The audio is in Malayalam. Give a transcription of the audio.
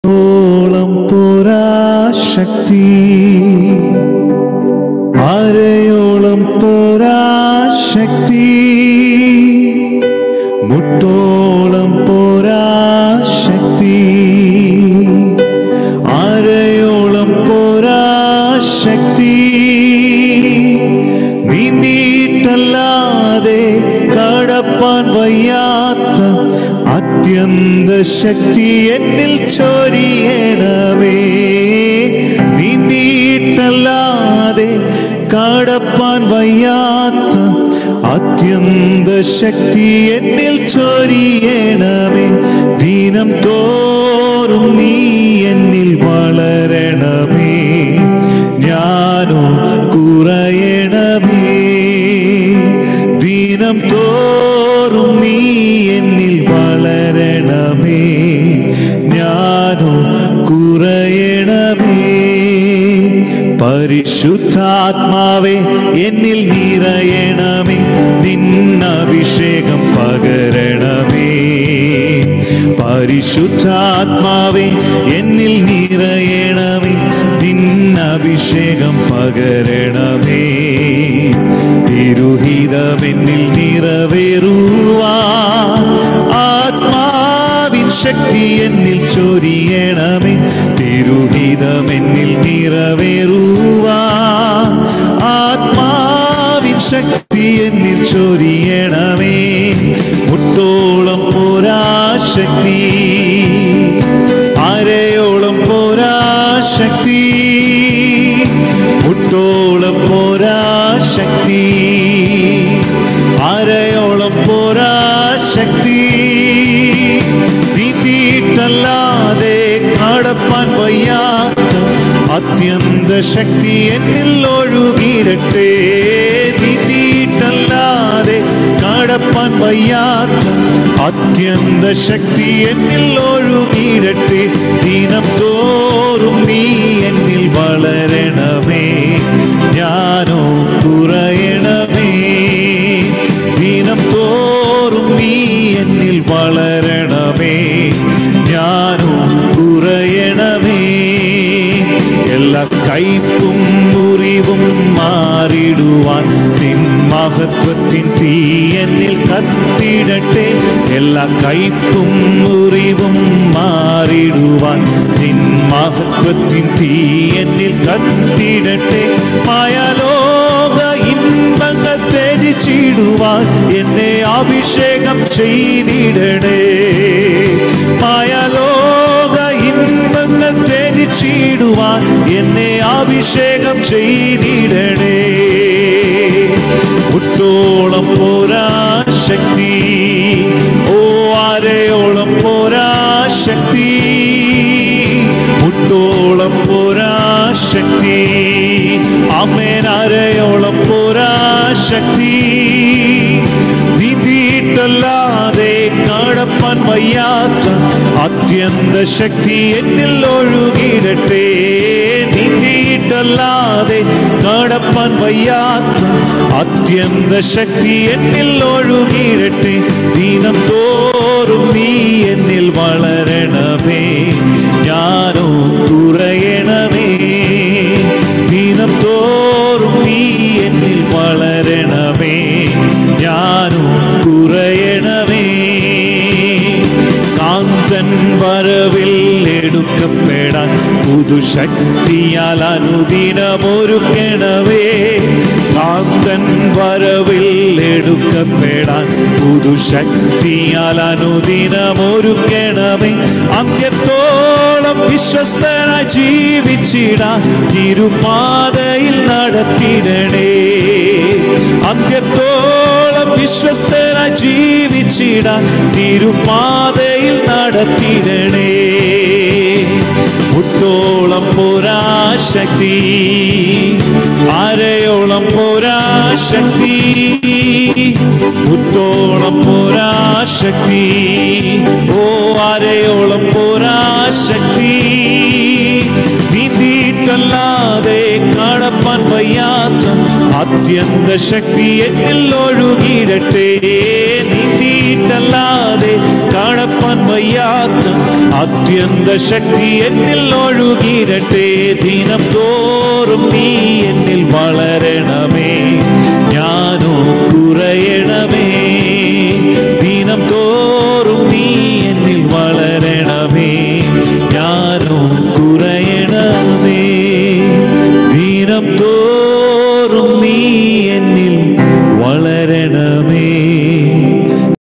ഓളം പോരാശക്തി ആരെയോളം പോരാശക്തി മുട്ടോളം പോരാശക്തി ആരെയോളം പോരാശക്തി നീന്തിയിട്ടല്ലാതെ കടപ്പാൻ വയ്യാത്ത അത്യന്ത ശക്തി എന്നിൽ ചൊരിയണമേ നീന്തിയിട്ടല്ലാതെ കടപ്പാൻ വയ്യാത്ത അത്യന്ത ശക്തി എന്നിൽ ചൊരിയണമേ ദിനം തോറും നീ എന്നിൽ വളരണമേ ഞാനോ കുറയണമേ ദിനം തോറും നീ എന്നിൽ വളരണമേ ഞാനോ കുറയണമേ പരിശുദ്ധാത്മാവേ എന്നിൽ നിറയണമേ നിന്നഭിഷേകം പകരണമേ പരിശുദ്ധാത്മാവേ എന്നിൽ നിറയണമേ നിന്നഭിഷേകം പകരണമേ തിരുഹിതമെന്നിൽ നിറവേറുവാ ആത്മാവിൻ ശക്തി എന്നിൽ ചൊരിയണമേ തിരുഹിതമെന്നിൽ നിറവേറുവാ ആത്മാവിൻ ശക്തി എന്നിൽ ചൊരിയണമേ മുട്ടോളം പോരാശക്തി ആരെയോളം പോരാശക്തി മുട്ടോളം പോരാശക്തി ആരെയോളം പോരാശക്തി നീന്തിയിട്ടല്ലാതെ കടപ്പാൻ വയ്യാത്ത അത്യന്ത ശക്തി എന്നിൽ ഒഴുകിയിടട്ടെ നീന്തിയിട്ടല്ലാതെ കടപ്പാൻ വയ്യാത്ത അത്യന്ത ശക്തി എന്നിൽ ഒഴുകിയിടട്ടെ ദിനം തോറും നീ എന്നിൽ വളരണമേ ഞാനോ കുറയണമേ ദിനം തോറും നീ എന്നിൽ വളരണമേ ഞാനോ കുറയണമേ എല്ലാ കയ്പും മുറിവും മാറിടുവാൻ നിൻ മഹത്വത്തിൻ തീ എന്നിൽ കത്തിടട്ടെ എല്ലാ കയ്പും മുറിവും മാറിടുവാൻ നിൻ മഹത്വത്തിൻ തീ എന്നിൽ കത്തിടട്ടെ മായാലോക ഇമ്പങ്ങൾ ത്യജിച്ചിടുവാൻ എന്നെ അഭിഷേകം ചെയ്തിടണേ മായാലോക ഇമ്പങ്ങൾ ത്യജിച്ചിടുവാൻ എന്നെ അഭിഷേകം ചെയ്തിടണേ മുട്ടോളം പോരാശക്തി ഓ ആരെയോളം പോരാശക്തി മുട്ടോളം പോരാശക്തി അമ്മേനാരെയോളം പോരാശക്തി നീന്തിയിട്ടല്ലാതെ കാണപ്പാൻ വയ്യാത്ത അത്യന്ത ശക്തി എന്നിൽ ഒഴുകിയിടട്ടെ നീന്തിയിട്ടല്ലാതെ കാണപ്പാൻ വയ്യാത്ത അത്യന്ത ശക്തി എന്നിൽ ഒഴുകിയിടട്ടെ ദിനം തോറും നീ എന്നിൽ വളരണമേ ഞാനോ കുറയണമേ ദിനം തോറും നീ എന്നിൽ വളരണമേ ഞാനോ കുറയണമേ കാന്തൻ വരവിൽ എടുക്കപ്പെടാൻ പുതുശക്തിയാൽ അനുദിനമൊരുക്കണവേ കാന്തൻ വരവിൽ എടുക്കപ്പെടാൻ പുതുശക്തിയാൽ അനുദിനമൊരുക്കണമേ അന്ത്യത്തോളം വിശ്വസ്തനായി ജീവിച്ചിടാൻ തിരുപാതയിൽ നടത്തിടണേ അന്ത്യത്തോളം വിശ്വസ്തനായി ജീവിച്ചിടാൻ തിരുപാതയിൽ നടത്തിടണേ മുട്ടോളം പോരാശക്തി ആരെയോളം പോരാശക്തി മുട്ടോളം പോരാശക്തി ഓ ആരെയോളം പോരാശക്തി നീന്തിയിട്ടല്ലാതെ കാണപ്പാൻ വയ്യാത്ത അത്യന്ത ശക്തി എന്നിൽ ഒഴുകിയിടട്ടെ നീന്തിയിട്ട് നീട്ടല്ലാതെ കാണപ്പാൻ വയ്യാത്ത അത്യന്ത ശക്തി എന്നിൽ ഒഴുകിരട്ടെ ദിനം തോറും നീ എന്നിൽ വളരണമേ